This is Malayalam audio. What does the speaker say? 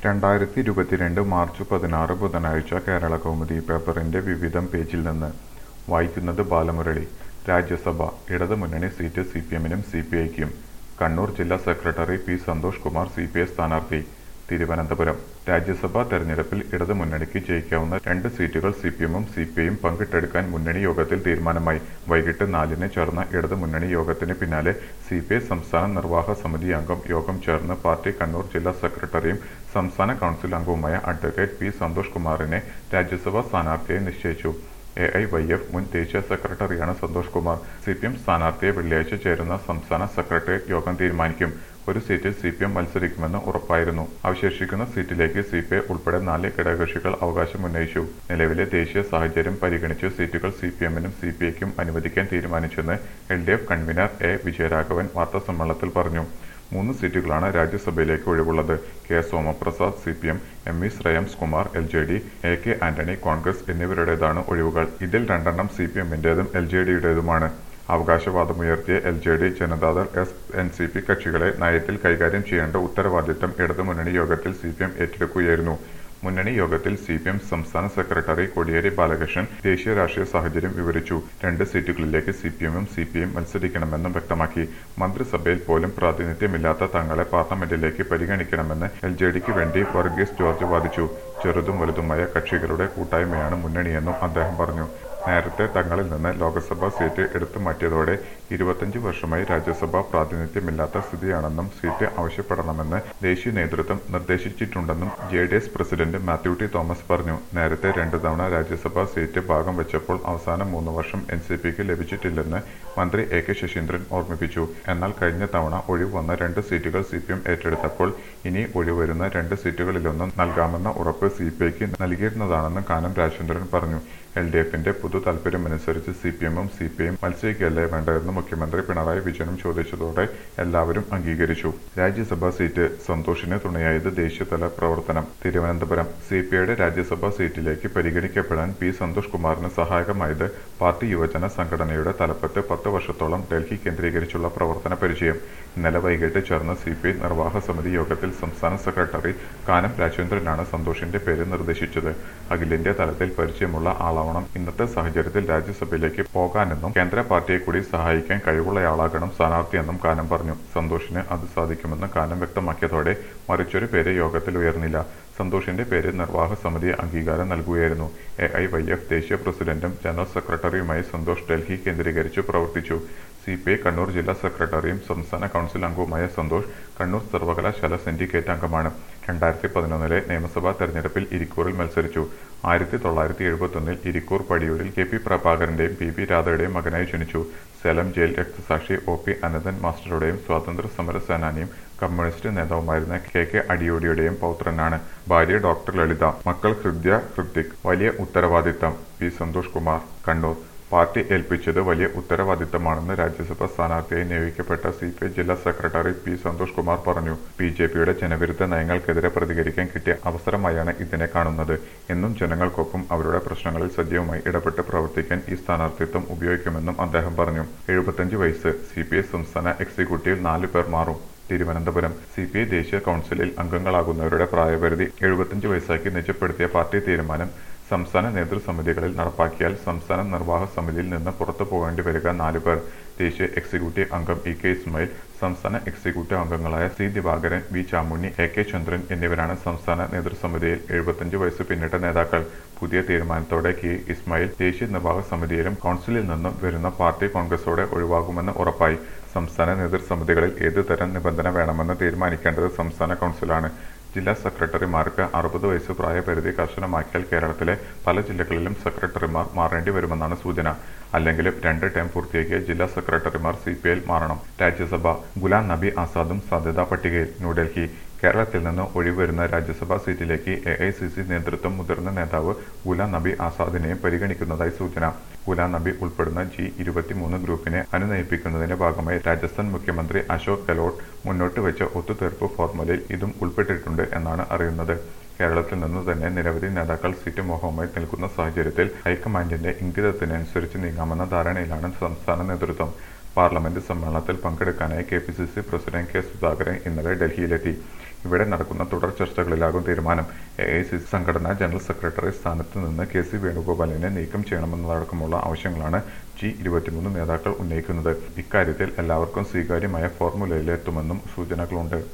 രണ്ടായിരത്തി ഇരുപത്തിരണ്ട് മാർച്ച് പതിനാറ് ബുധനാഴ്ച കേരള കൗമുദി പേപ്പറിന്റെ വിവിധം പേജിൽ നിന്ന് വായിക്കുന്നത് ബാലമുരളി രാജ്യസഭ ഇടതുമുന്നണി സീറ്റ് സി പി എമ്മിനും സി പി ഐക്കും കണ്ണൂർ ജില്ലാ secretary P Santhosh Kumar C P I സ്ഥാനാർത്ഥി തിരുവനന്തപുരം രാജ്യസഭാ തെരഞ്ഞെടുപ്പിൽ ഇടതുമുന്നണിക്ക് ജയിക്കാവുന്ന രണ്ട് സീറ്റുകൾ സി പി എമ്മും സി പി ഐയും പങ്കിട്ടെടുക്കാൻ മുന്നണി യോഗത്തിൽ തീരുമാനമായി വൈകിട്ട് നാലിന് ചേർന്ന ഇടതുമുന്നണി യോഗത്തിന് പിന്നാലെ സി പി ഐ സംസ്ഥാന നിർവാഹക സമിതി അംഗം യോഗം ചേർന്ന് പാർട്ടി കണ്ണൂർ ജില്ലാ സെക്രട്ടറിയും സംസ്ഥാന കൗൺസിൽ അംഗവുമായ അഡ്വക്കേറ്റ് പി സന്തോഷ് കുമാറിനെ രാജ്യസഭാ സ്ഥാനാർത്ഥിയായി നിശ്ചയിച്ചു എ ഐ വൈ എഫ് മുൻ ദേശീയ സെക്രട്ടറിയാണ് Santhosh Kumar C P M സ്ഥാനാർത്ഥിയെ വെള്ളിയാഴ്ച ചേരുന്ന സംസ്ഥാന സെക്രട്ടേറിയറ്റ് യോഗം തീരുമാനിക്കും ഒരു സീറ്റിൽ സി പി എം മത്സരിക്കുമെന്ന് ഉറപ്പായിരുന്നു അവശേഷിക്കുന്ന സീറ്റിലേക്ക് സി പി ഐ ഉൾപ്പെടെ നാല് ഘടകകക്ഷികൾ അവകാശമുന്നയിച്ചു നിലവിലെ ദേശീയ സാഹചര്യം പരിഗണിച്ച് സീറ്റുകൾ സി പി എമ്മിനും സി പി ഐക്കും അനുവദിക്കാൻ തീരുമാനിച്ചെന്ന് L D F convener A Vijayaraghavan വാർത്താസമ്മേളനത്തിൽ പറഞ്ഞു മൂന്ന് സീറ്റുകളാണ് രാജ്യസഭയിലേക്ക് ഒഴിവുള്ളത് K Somaprasad C P M M V Shreyams Kumar L J D A K Antony Congress എന്നിവരുടേതാണ് ഒഴിവുകൾ ഇതിൽ രണ്ടെണ്ണം സി പി എമ്മിന്റേതും എൽ ജെ ഡിയുടേതുമാണ് അവകാശവാദമുയർത്തിയ L J D Janata Dal S N C P കക്ഷികളെ നയത്തിൽ കൈകാര്യം ചെയ്യേണ്ട ഉത്തരവാദിത്തം ഇടതുമുന്നണി യോഗത്തിൽ സി പി എം ഏറ്റെടുക്കുകയായിരുന്നു മുന്നണി യോഗത്തിൽ സി പി എം സംസ്ഥാന സെക്രട്ടറി കോടിയേരി ബാലകൃഷ്ണൻ ദേശീയ രാഷ്ട്രീയ സാഹചര്യം വിവരിച്ചു രണ്ട് സീറ്റുകളിലേക്ക് സി പി എമ്മും സി പി ഐയും മത്സരിക്കണമെന്നും വ്യക്തമാക്കി മന്ത്രിസഭയിൽ പോലും പ്രാതിനിധ്യമില്ലാത്ത തങ്ങളെ പാർലമെന്റിലേക്ക് പരിഗണിക്കണമെന്ന് എൽ ജെ ഡിക്ക് വേണ്ടി വർഗീസ് ജോർജ് വാദിച്ചു ചെറുതും വലുതുമായ കക്ഷികളുടെ കൂട്ടായ്മയാണ് മുന്നണിയെന്നും അദ്ദേഹം പറഞ്ഞു നേരത്തെ തങ്ങളിൽ നിന്ന് ലോക്സഭാ സീറ്റ് എടുത്തു മാറ്റിയതോടെ ഇരുപത്തഞ്ച് വർഷമായി രാജ്യസഭ പ്രാതിനിധ്യമില്ലാത്ത സ്ഥിതിയാണെന്നും സീറ്റ് ആവശ്യപ്പെടണമെന്ന് ദേശീയ നേതൃത്വം നിർദ്ദേശിച്ചിട്ടുണ്ടെന്നും J D S president Mathew T Thomas പറഞ്ഞു നേരത്തെ രണ്ടു തവണ രാജ്യസഭാ സീറ്റ് ഭാഗം വെച്ചപ്പോൾ അവസാന മൂന്ന് വർഷം എൻ സി പിക്ക് ലഭിച്ചിട്ടില്ലെന്ന് മന്ത്രി എ കെ ശശീന്ദ്രൻ ഓർമ്മിപ്പിച്ചു എന്നാൽ കഴിഞ്ഞ തവണ ഒഴിവ് വന്ന രണ്ട് സീറ്റുകൾ സി പി എം ഏറ്റെടുത്തപ്പോൾ ഇനി ഒഴിവരുന്ന രണ്ട് സീറ്റുകളിലൊന്നും നൽകാമെന്ന ഉറപ്പ് സി പി ഐക്ക് നൽകിയിരുന്നതാണെന്ന് കാനം രാജേന്ദ്രൻ പറഞ്ഞു എൽ ഡി എഫിന്റെ പൊതു താൽപര്യമനുസരിച്ച് സി പി എമ്മും സി പി ഐയും മത്സരിക്കുകയല്ലേ വേണ്ടതെന്ന് മുഖ്യമന്ത്രി പിണറായി വിജയനും ചോദിച്ചതോടെ എല്ലാവരും അംഗീകരിച്ചു രാജ്യസഭാ സീറ്റ് സന്തോഷിന് തുണയായത് ദേശീയതല പ്രവർത്തനം തിരുവനന്തപുരം സി പി ഐയുടെ രാജ്യസഭാ സീറ്റിലേക്ക് പരിഗണിക്കപ്പെടാൻ പി സന്തോഷ് കുമാറിന് സഹായകമായത് പാർട്ടി യുവജന സംഘടനയുടെ തലപ്പത്ത് പത്ത് വർഷത്തോളം ഡൽഹി കേന്ദ്രീകരിച്ചുള്ള പ്രവർത്തന പരിചയം ഇന്നലെ വൈകിട്ട് ചേർന്ന സി പി ഐ നിർവാഹക സമിതി യോഗത്തിൽ സംസ്ഥാന സെക്രട്ടറി കാനം രാജേന്ദ്രനാണ് സന്തോഷിന്റെ പേര് നിർദ്ദേശിച്ചത് അഖിലേന്ത്യാ തലത്തിൽ പരിചയമുള്ള ആളാവണം ഇന്നത്തെ സാഹചര്യത്തിൽ രാജ്യസഭയിലേക്ക് പോകാനെന്നും കേന്ദ്ര പാർട്ടിയെ കൂടി സഹായിക്കാൻ കഴിവുള്ളയാളാകണം സ്ഥാനാർത്ഥിയെന്നും കാനം പറഞ്ഞു സന്തോഷിന് അത് സാധിക്കുമെന്ന് കാനം വ്യക്തമാക്കിയതോടെ മറിച്ചൊരു പേര് യോഗത്തിൽ ഉയർന്നില്ല സന്തോഷിന്റെ പേര് നിർവാഹക സമിതി അംഗീകാരം നൽകുകയായിരുന്നു എ ഐ വൈ എഫ് ദേശീയ പ്രസിഡന്റും ജനറൽ സെക്രട്ടറിയുമായി സന്തോഷ് ഡൽഹി കേന്ദ്രീകരിച്ച് പ്രവർത്തിച്ചു സി പി ഐ കണ്ണൂർ ജില്ലാ സെക്രട്ടറിയും സംസ്ഥാന കൗൺസിൽ അംഗവുമായ സന്തോഷ് കണ്ണൂർ സർവകലാശാല സിൻഡിക്കേറ്റ് അംഗമാണ് രണ്ടായിരത്തി പതിനൊന്നിലെ നിയമസഭാ തെരഞ്ഞെടുപ്പിൽ ഇരിക്കൂറിൽ മത്സരിച്ചു ആയിരത്തി തൊള്ളായിരത്തി എഴുപത്തൊന്നിൽ ഇരിക്കൂർ പടിയൂരിൽ കെ പി പ്രഭാകരന്റെയും പി പി രാധയുടെയും മകനായി ജനിച്ചു സേലം ജയിൽ രക്തസാക്ഷി ഒ പി അനന്തൻ മാസ്റ്ററുടെയും സ്വാതന്ത്ര്യ സമര സേനാനിയും കമ്മ്യൂണിസ്റ്റ് നേതാവുമായിരുന്ന കെ കെ അടിയോടിയുടെയും പൗത്രനാണ് ഭാര്യ ഡോക്ടർ ലളിത മക്കൾ ഹൃദ്യ ഹൃത്തിക് വലിയ ഉത്തരവാദിത്തം പി സന്തോഷ് കുമാർ കണ്ണൂർ പാർട്ടി ഏൽപ്പിച്ചത് വലിയ ഉത്തരവാദിത്തമാണെന്ന് രാജ്യസഭാ സ്ഥാനാർത്ഥിയായി നിയോഗിക്കപ്പെട്ട സി പി ഐ ജില്ലാ സെക്രട്ടറി പി സന്തോഷ് കുമാർ പറഞ്ഞു ബി ജെ പിയുടെ ജനവിരുദ്ധ നയങ്ങൾക്കെതിരെ പ്രതികരിക്കാൻ കിട്ടിയ അവസരമായാണ് ഇതിനെ കാണുന്നത് എന്നും ജനങ്ങൾക്കൊപ്പം അവരുടെ പ്രശ്നങ്ങളിൽ സജീവമായി ഇടപെട്ട് പ്രവർത്തിക്കാൻ ഈ സ്ഥാനാർത്ഥിത്വം ഉപയോഗിക്കുമെന്നും അദ്ദേഹം പറഞ്ഞു എഴുപത്തഞ്ച് വയസ്സ് സി പി ഐ സംസ്ഥാന എക്സിക്യൂട്ടീവ് നാലു പേർ മാറും തിരുവനന്തപുരം സി പി ഐ ദേശീയ കൗൺസിലിൽ അംഗങ്ങളാകുന്നവരുടെ പ്രായപരിധി എഴുപത്തഞ്ച് വയസ്സാക്കി നിജപ്പെടുത്തിയ പാർട്ടി തീരുമാനം സംസ്ഥാന നേതൃസമിതികളിൽ നടപ്പാക്കിയാൽ സംസ്ഥാന നിർവാഹക സമിതിയിൽ നിന്ന് പുറത്തു പോകേണ്ടി വരിക നാലു പേർ ദേശീയ എക്സിക്യൂട്ടീവ് അംഗം ഇ കെ ഇസ്മായിൽ സംസ്ഥാന എക്സിക്യൂട്ടീവ് അംഗങ്ങളായ C Divakaran V Chamunni A K Chandran എന്നിവരാണ് സംസ്ഥാന നേതൃസമിതിയിൽ എഴുപത്തഞ്ച് വയസ്സ് പിന്നിട്ട നേതാക്കൾ പുതിയ തീരുമാനത്തോടെ കെ ഇസ്മായിൽ ദേശീയ നിർവാഹക സമിതിയിലും കൗൺസിലിൽ നിന്നും വരുന്ന പാർട്ടി കോൺഗ്രസോടെ ഒഴിവാകുമെന്ന് ഉറപ്പായി സംസ്ഥാന നേതൃസമിതികളിൽ ഏതു തരം നിബന്ധന വേണമെന്ന് തീരുമാനിക്കേണ്ടത് സംസ്ഥാന കൗൺസിലാണ് ജില്ലാ സെക്രട്ടറിമാർക്ക് അറുപത് വയസ്സ് പ്രായപരിധി കർശനമാക്കിയാൽ കേരളത്തിലെ പല ജില്ലകളിലും സെക്രട്ടറിമാർ മാറേണ്ടി വരുമെന്നാണ് സൂചന അല്ലെങ്കിലും രണ്ട് ടേം പൂർത്തിയാക്കിയ ജില്ലാ സെക്രട്ടറിമാർ സി പി ഐയിൽ മാറണം രാജ്യസഭ ഗുലാം നബി ആസാദും സാധ്യതാ പട്ടികയിൽ ന്യൂഡൽഹി കേരളത്തിൽ നിന്ന് ഒഴിവരുന്ന രാജ്യസഭാ സീറ്റിലേക്ക് എ ഐ സി സി നേതൃത്വം മുതിർന്ന നേതാവ് ഗുലാം നബി ആസാദിനെയും പരിഗണിക്കുന്നതായി സൂചന ഗുലാം നബി ഉൾപ്പെടുന്ന ജി ഇരുപത്തിമൂന്ന് ഗ്രൂപ്പിനെ അനുനയിപ്പിക്കുന്നതിന്റെ ഭാഗമായി രാജസ്ഥാൻ മുഖ്യമന്ത്രി അശോക് ഗെഹ്ലോട്ട് മുന്നോട്ട് വെച്ച ഒത്തുതീർപ്പ് ഫോർമുലയിൽ ഇതും ഉൾപ്പെട്ടിട്ടുണ്ട് എന്നാണ് അറിയുന്നത് കേരളത്തിൽ നിന്ന് തന്നെ നിരവധി നേതാക്കൾ സീറ്റ് മോഹവുമായി നിൽക്കുന്ന സാഹചര്യത്തിൽ ഹൈക്കമാൻഡിന്റെ ഇംഗിതത്തിനനുസരിച്ച് നീങ്ങാമെന്ന ധാരണയിലാണ് സംസ്ഥാന നേതൃത്വം പാർലമെന്റ് സമ്മേളനത്തിൽ പങ്കെടുക്കാനായി K P C C president K Sudhakaran ഇന്നലെ ഡൽഹിയിലെത്തി ഇവിടെ നടക്കുന്ന തുടർ ചർച്ചകളിലാകും തീരുമാനം എ ഐ സി സി സംഘടനാ ജനറൽ സെക്രട്ടറി സ്ഥാനത്ത് നിന്ന് കെ സി വേണുഗോപാലിനെ നീക്കം ചെയ്യണമെന്നതടക്കമുള്ള ആവശ്യങ്ങളാണ് ജി ഇരുപത്തിമൂന്ന് നേതാക്കൾ ഉന്നയിക്കുന്നത് ഇക്കാര്യത്തിൽ എല്ലാവർക്കും സ്വീകാര്യമായ ഫോർമുലയിലെത്തുമെന്നും സൂചനകളുണ്ട്